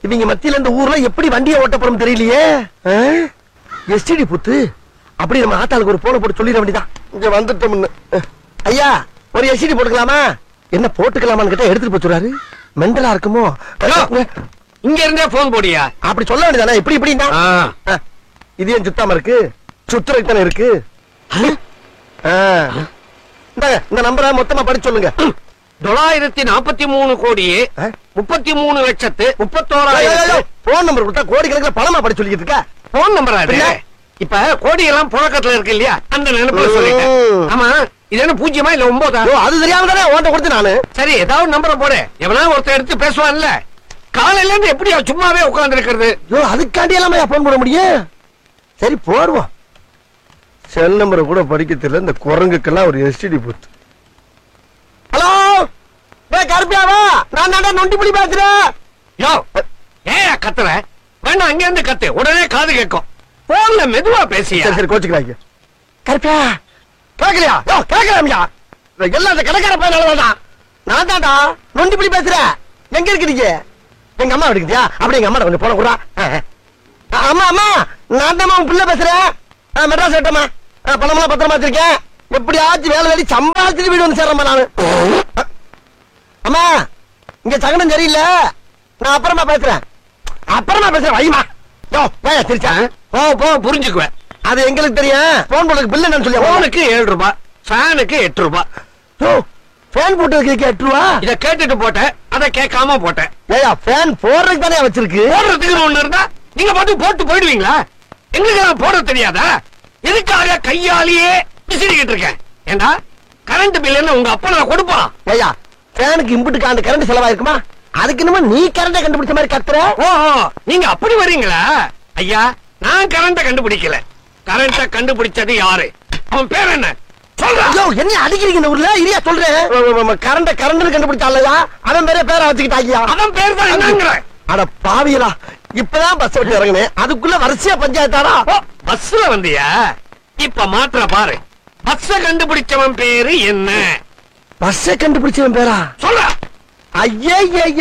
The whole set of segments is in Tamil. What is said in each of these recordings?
இவங்க மத்தியில இந்த ஊர்ல எப்படி வண்டியை ஓட்ட போறோம் தெரியலையே எஸ்டிடி புத்து அப்படி நம்ம ஆத்தாளுக்கு ஒரு போன போட்டு சொல்லிட வேண்டியதான் இங்க வந்துட்டோம்னு அஹ். ஐயா ஒரு எஸ்டிடி போட்டுக்கலாமா என்ன போட்டுக்கலாமான்னு கேட்டா எடுத்துட்டு போச்சுறாரு மெண்டலா இருக்குமோ ஹலோ. இங்க இருந்தே போன் போடியா அப்படி சொல்ல வேண்டியதானே இப்படி இப்படின்னா ஆ. அஹ். இது ஏன் சுத்தாம இருக்கு சுத்துறதுக்கு தானே இருக்கு ஆ. இந்தாங்க, இந்த நம்பரை மொத்தமா படிச்சு சொல்லுங்க தொள்ளாயிரத்தி நாற்பத்தி மூணு கோடியே ஆ? முப்பத்தி மூணு லட்சத்து முப்பத்தோராயிரம் போன் நம்பர் கொடுத்தா கோடிக்கணக்கில் பணமா படிச்சு சொல்லிக்கிட்டு இருக்க போன் நம்பரா அது பின்ன? இப்ப கோடி எல்லாம் புழக்கத்துல இருக்கு இல்லையா அந்த நினைப்புல சொல்லிட்டேன் ம். ஆமா இது என்ன பூஜ்யமா இல்ல ஒன்பதா ஐயோ, அது தெரியாம தானே ஓட்ட கொடுத்து நானு சரி ஏதாவது நம்பரை போடு எவனா ஒருத்தர் எடுத்து பேசுவான்ல காலையில இருந்து எப்படியா சும்மாவே உட்கார்ந்து இருக்கிறது ஐயோ அதுக்காண்டி எல்லாம் போன் பண்ண முடியும் சரி போடுவோம் செல் நம்பரை கூட படிக்க தெரியல இந்த குரங்குக்கெல்லாம் ஒரு எஸ்டிடி போட்டு ஹலோ டேய் கருப்பியாவா நான் தாண்டா நொண்டி புடி பேசுறேன் யோ ஏன் கத்துற வேணா அங்க இருந்து கத்து உடனே காது கேட்கும் போன்ல மெதுவா பேசியா சரி சரி கோச்சுக்கிறாங்க கருப்பியா கேட்கலையா யோ கேட்கலாமியா எல்லாம் அந்த கடைக்கார பையனால நான் தாண்டா நொண்டி புடி பேசுறேன் எங்க இருக்கிறீங்க எங்க அம்மா எடுக்குதியா அப்படி எங்க அம்மா கொஞ்சம் போன கூட அம்மா அம்மா நான் தான் உன் பிள்ளை பேசுறேன் ஆ, மெட்ராஸ் ஏட்டம்மா பணமெல்லாம் பத்திரமா வச்சிருக்கேன் எப்படியாச்சும் வேலை வேலை சம்பாதிச்சுட்டு வீடு வந்து சேர்றேம்மா நானு அம்மா இங்க சகனம் சரியில்லை நான் அப்புறமா பேசுறேன் அப்புறமா பேசுறேன் வைமா யோ ஏன் சிரிச்சா போ போ புரிஞ்சுக்குவேன் அது எங்களுக்கு தெரியும் போன் போடுறதுக்கு பில் என்னன்னு சொல்லி போனுக்கு ஏழு ரூபாய் ஃபேனுக்கு எட்டு ரூபாய் ஃபேன் போட்டதுக்கு எட்டு ரூபா இத கேட்டுட்டு போட்டேன் அத கேட்காம போட்டேன் ஏயா ஃபேன் போடுறதுக்கு தானே வச்சிருக்கு போடுறதுக்கு ஒண்ணு இருந்தா நீங்க பாட்டு போட்டு போயிடுவீங்களா எங்களுக்கு நான் போட தெரியாதா எதுக்காக கையாலேயே விசிறிக்கிட்டு இருக்கேன் ஏண்டா கரண்ட் பில் என்ன உங்க அப்பா நான் கொடுப்பான் ஏயா ஃபேனுக்கு இம்புட்டுக்கு அந்த கரண்ட் செலவாயிருக்குமா அதுக்கு என்னமோ நீ கரண்ட கண்டுபிடிச்ச மாதிரி கத்துற ஓ நீங்க அப்படி வர்றீங்களா ஐயா நான் கரண்ட கண்டுபிடிக்கல கரண்ட கண்டுபிடிச்சது யாரு அவன் பேர் என்ன சொல்றா ஐயோ என்ன அடிக்கிறீங்க இந்த ஊர்ல இரியா சொல்றேன் கரண்ட கரண்ட் கண்டுபிடிச்சாலயா அவன் பேரே பேரை வச்சுக்கிட்டாங்கயா அவன் பேர் தான் என்னங்கிற அட பாவியலா இப்பதான் பஸ் விட்டு இறங்குனேன் அதுக்குள்ள வரிசையா பஞ்சாயத்தாரா ஓ பஸ்ல வந்தியா இப்ப மாத்திர பாரு பஸ்ஸ கண்டுபிடிச்சவன் பேரு என்ன பஸ்ஸை கண்டுபிடிச்சவன் பேரா சொல்றா ஐயே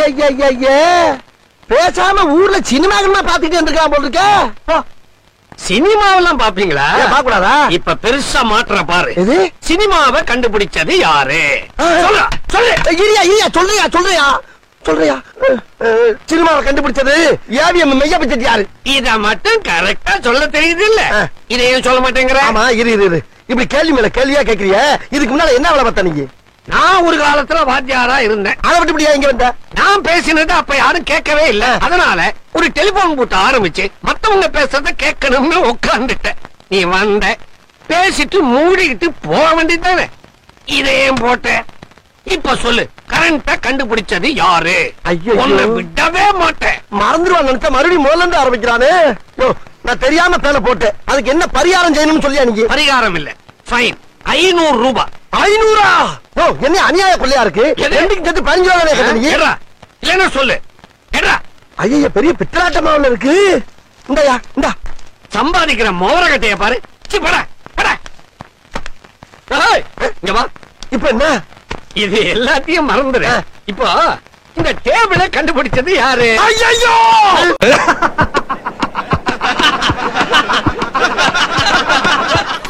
பேசாம ஊர்ல சினிமாக்கள்மா பாத்துக்கிட்டு இருந்திருக்கான் போல இருக்க போ. சினிமாவெல்லாம் பாப்பீங்களா ஏன் பார்க்க கூடாதா? இப்ப பெருசா மாத்திர பாரு எது சினிமாவை கண்டுபிடிச்சது யாரு ஆ. சொல்றா சொல்லு இரியா இரியா சொல்றியா சொல்றியா சொல்றியா அஹ், அஹ், சினிமாவை கண்டுபிடிச்சது ஏவிஎம் மெய்யா பட்ஜெட் யாரு இத மட்டும் கரெக்டா சொல்ல தெரியுது இல்ல ஆ. இதையும் சொல்ல மாட்டேங்கிற ஆமா இரு இரு இரு இப்படி கேள்வி மேல கேள்வியா கேக்குறிய இதுக்கு முன்னால என்ன வேலை பார்த்த நீங்க நான் ஒரு காலத்துல வாத்தியாரா இருந்தேன் அதை விட்டு இப்படியா இங்க வந்த நான் பேசினது அப்ப யாரும் கேட்கவே இல்ல அதனால ஒரு டெலிபோன் பூத்த ஆரம்பிச்சு மத்தவங்க பேசுறத கேட்கணும்னு உட்கார்ந்துட்டேன் நீ வந்த பேசிட்டு மூடிக்கிட்டு போக வேண்டியதானே இதையும் போட்ட இப்ப சொல்லு கரண்ட கண்டுபிடிச்சது யாரு ஐயையோ. உன்னை விடவே மாட்டேன் மறந்துடுவான் நினைச்சா மறுபடியும் முதல்ல இருந்து ஆரம்பிக்கிறானே யோ, நான் தெரியாம பேனை போட்டேன் அதுக்கு என்ன பரிகாரம் செய்யணும்னு சொல்லியா நீங்க பரிகாரம் இல்ல ஃபைன் ஐநூறு ரூபாய் ஐநூறா ஓ என்ன அநியாய கொள்ளையா இருக்கு எது? ரெண்டுக்கு சேர்த்து பதினஞ்சு ரூபா தானே கேட்ட நீ ஏடா, இல்லைன்னா சொல்லு ஏடா ஐயா பெரிய பித்தலாட்டமா உள்ள இருக்கு இந்தாயா இந்தா சம்பாதிக்கிற மோரகட்டைய பாரு சி, போடா, போடா. ஏய், இங்க வா இப்ப என்ன இது எல்லாத்தையும் மறந்துடு ஆ. இப்போ இந்த டேபிள கண்டுபிடிச்சது யாரு ஐயோ